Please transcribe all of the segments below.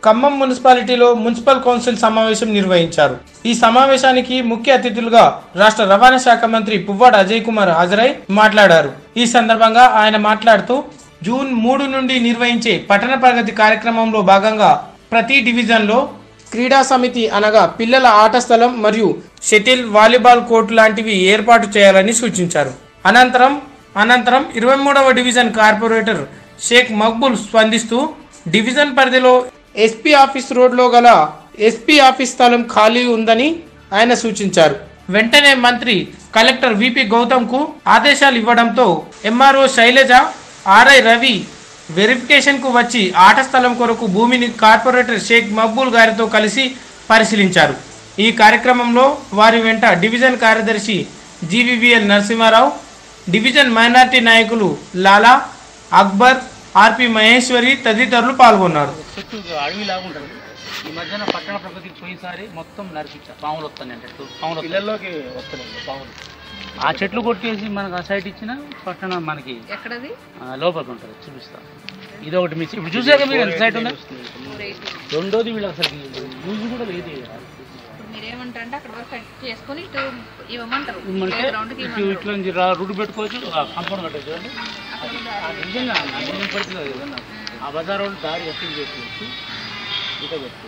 ఖమ్మం మున్సిపాలిటీలో municipal council సమావేశం నిర్వహించారు ఈ సమావేశానికి ముఖ్య అతిథులుగా రాష్ట్ర రవాణా శాఖ మంత్రి పువ్వాడ అజయ్ కుమార్ హాజరై మాట్లాడారు ఈ సందర్భంగా ఆయన మాట్లాడుతూ జూన్ మూడు నుండి నిర్వహించే పట్టణ ప్రగతి కార్యక్రమంలో భాగంగా ప్రతి డివిజన్లో క్రీడా సమితి అనగా పిల్లల ఆట స్థలం మరియు షటిల్ వాలీబాల్ కోర్టు లాంటివి ఏర్పాటు చేయాలని సూచించారు అనంతరం అనంతరం ఇరవై మూడవ డివిజన్ కార్పొరేటర్ షేక్ మక్బుల్ స్పందిస్తూ డివిజన్ పరిధిలో ఎస్పీ ఆఫీస్ రోడ్లో గల ఎస్పీ ఆఫీస్ స్థలం ఖాళీ ఉందని ఆయన సూచించారు వెంటనే మంత్రి కలెక్టర్ విపి గౌతమ్ కు ఆదేశాలు ఇవ్వడంతో MRO Shailaja RI Ravi verification కు వచ్చి ఆట స్థలం కొరకు భూమిని కార్పొరేటర్ షేక్ మక్బూల్ గారితో కలిసి పరిశీలించారు ఈ కార్యక్రమంలో వారి వెంట డివిజన్ కార్యదర్శి జీవీవీఎల్ నరసింహారావు డివిజన్ మైనార్టీ నాయకులు లాలా అక్బర్ ఆర్పి మహేశ్వరి తదితరులు పాల్గొన్నారు చెట్టు అడవి లాగా ఉంటుంది ఈ మధ్యన పట్టణ ప్రగతికి పోయినసారి మొత్తం నరికిచ్చా పాములు వస్తాయి అంటే పాములు వస్తాయి. పిల్లల్లోకి వస్తున్నాయి పాములు ఆ చెట్లు కొట్టేసి మనకు ఆ సైడ్ ఇచ్చిన పట్టణం మనకి ఎక్కడది ఆ, లోపలికి ఉంటుంది చూపిస్తా ఇది ఒకటి మిస్ ఇప్పుడు చూసాక మీరు ఎంత సైట్ ఉందా ఫోర్ ఎయిటీ రెండోది వీళ్ళకి అసలు యూజ్ కూడా లేదు ఇప్పుడు మీరేమంటారు అంటే అక్కడ వరకు కట్ చేసుకొని ఇటు ఇవ్వమంటారు ఇమ్మంటే గ్రౌండ్కి ఇటు ఇవ్వమంటారు ఇట్లా నుంచి రా- రూట్ పెట్టుకోవచ్చు కాంపౌండ్ కట్టచ్చు చూడండి ఆ నిజంగా నా నిజం పరిస్థితి అది ఏదన్నా. ఆ బజార్ రోడ్డు దారి ఎక్కి చేసుకోవచ్చు ఇక పెట్టుకోవచ్చు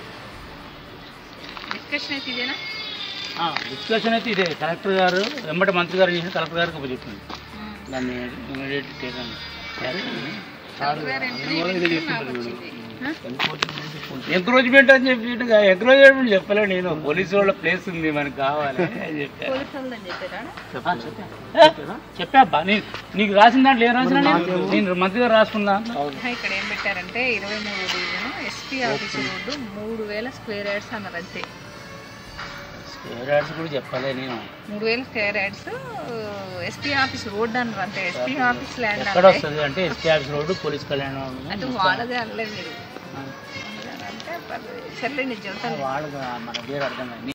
డిస్కషన్ అయితే ఇదేనా డిస్కషన్ అయితే ఇదే కలెక్టర్ గారు వెంబటి మంత్రి గారు చేసిన కలెక్టర్ గారికి ఒక చెప్పింది దాన్ని ఇమీడియట్ టేకన్ కలెక్టర్ గారు వెంటనే పెట్టారు, నాకు వచ్చింది. ఆ? ఎంక్రోచ్మెంట్ అని చెప్పి ఎంక్రోచ్మెంట్ చెప్పలే నేను పోలీసు వాళ్ళ ప్లేస్ ఉంది మనకు కావాలి అని చెప్పా పోలీసు వాళ్ళని చెప్పారా ఆ, చెప్పా. చెప్పా నీ నీకు రాసిన దాంట్లో ఏం రాసిన నేను నేను మంత్రి గారు రాసుకున్నా ఇక్కడ ఏం పెట్టారంటే ఇరవై మూడు డివిజన్ ఎస్పీ ఆఫీస్ రోడ్డు మూడు వేల స్క్వేర్ యార్డ్స్ అన్నారు అంతే యాడ్స్ కూడా చెప్పాలి నేను మూడు వేల square yards SP office road అన్నారు అంతే ఎస్పీ ఆఫీస్ ల్యాండ్ ఎక్కడ వస్తుంది అంటే ఎస్పీ ఆఫీస్ రోడ్డు పోలీస్ కళ్యాణం అంటే వాళ్ళదే అనలేదు మీరు అంటే పర్లేదు. సర్లే నేను చెబుతాను వాళ్ళకి మన పేరు అర్థం కాదు